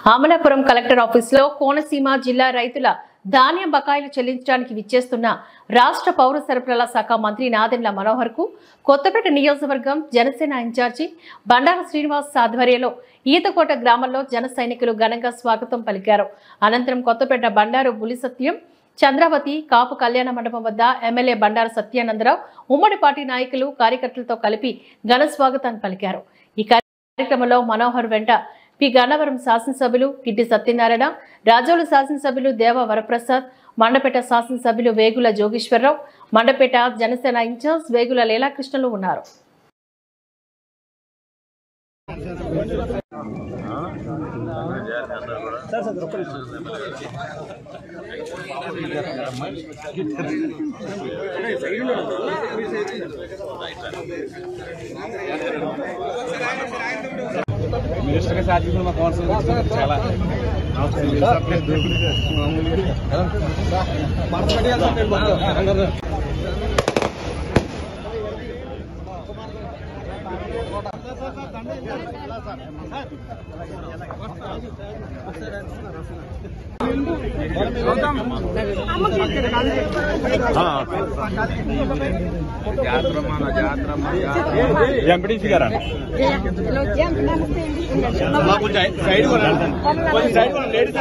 Amalapuram collector ఆఫీసులో కోనసీమ జిల్లా రైతుల ధాన్యం బకాయిలు చెల్లించడానికి విచ్చేస్తున్న రాష్ట్ర పౌర సరఫరాల శాఖ మంత్రి నాదెండ్ల మనోహర్ కు కొత్తపేట నియోజకవర్గం జనసేన ఇన్ఛార్జి బండారు శ్రీనివాస్ ఆధ్వర్యంలో ఈతకోట గ్రామంలో జన సైనికులు ఘనంగా స్వాగతం పలికారు అనంతరం కొత్తపేట బండారు బులి సత్యం చంద్రావతి కాపు కళ్యాణ మండపం వద్ద ఎమ్మెల్యే బండారు సత్యానందరావు ఉమ్మడి పార్టీ నాయకులు కార్యకర్తలతో కలిపి ఘన స్వాగతాన్ని పలికారు ఈ కార్యక్రమంలో మనోహర్ వెంట పి గన్నవరం శాసనసభ్యులు కిడ్డి సత్యనారాయణ రాజోలు శాసనసభ్యులు దేవ వరప్రసాద్ మండపేట శాసనసభ్యులు వేగుల జోగేశ్వరరావు మండపేట జనసేన ఇన్ఛార్జ్ వేగుల లీలాకృష్ణలు ఉన్నారు मिनिस्टर के साथ भी मैं कौन सा चला జాతర మన జాతర ఎంపీటీసీ గారా కొంచెం సైడ్ కొంచెం సైడ్ లేడీస్